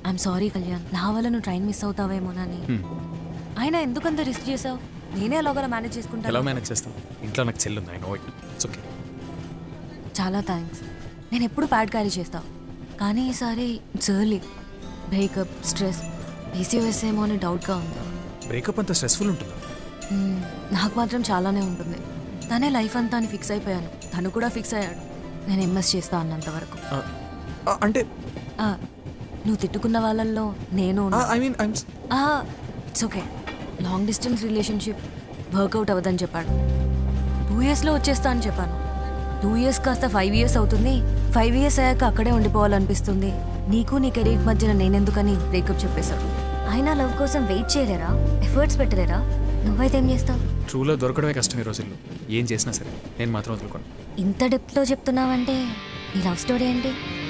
I'm sorry Kalyan నా వల్ల నువ్వు ట్రైన్ మిస్ అవుతావేమోనని అయినా ఎందుకంత రిస్క్ చేసావు నేనే ఎలాగోలా మేనేజ్ ఎలా చేసుకుంటాను మేనేజ్ చేస్తాం ఇంట్లో నాకు చెల్లి ఉంది I know it it's okay చాలా థ్యాంక్స్ నేను ఎప్పుడు ప్యాడ్ క్యారీ చేస్తా కానీ ఈసారి it's early breakup stress PCOS ఏమో అని డౌట్గా ఉంది బ్రేకప్ అంత స్ట్రెస్ఫుల్ ఉంటుందా మ్మ్, నాకు మాత్రం చాలానే ఉంటుంది తనే లైఫ్ అంతా అని ఫిక్స్ అయిపోయాను తను కూడా ఫిక్స్ అయ్యాడు నేను ఎంఎస్ చేస్తా అన్నంత వరకు ఆ, ఆ, అంటే ఆ, నువ్వు తిట్టుకున్న వాళ్ళల్లో నేను I mean I'm it's okay long distance relationship work out అవ్వదని చెప్పాడు టూ ఇయర్స్లో వచ్చేస్తా అని చెప్పాను టూ ఇయర్స్ కాస్త ఫైవ్ ఇయర్స్ అవుతుంది ఫైవ్ ఇయర్స్ అయ్యాక అక్కడే ఉండిపోవాలనిపిస్తుంది నీకు నీ కెరీర్ మధ్యన నేనెందుకని బ్రేకప్ చెప్పేశాడు అయినా లవ్ కోసం వెయిట్ చేయలేరా ఎఫర్ట్స్ పెట్టలేరా నువ్వైతే ఏం చేస్తావు ట్రూలో దొరకడమే కష్టం ఈ రోజుల్లో ఏం చేసినా సరే నేను మాత్రం వదులుకోను ఇంత డెప్త్లో చెప్తున్నావంటే నీ లవ్ స్టోరీ ఏంటి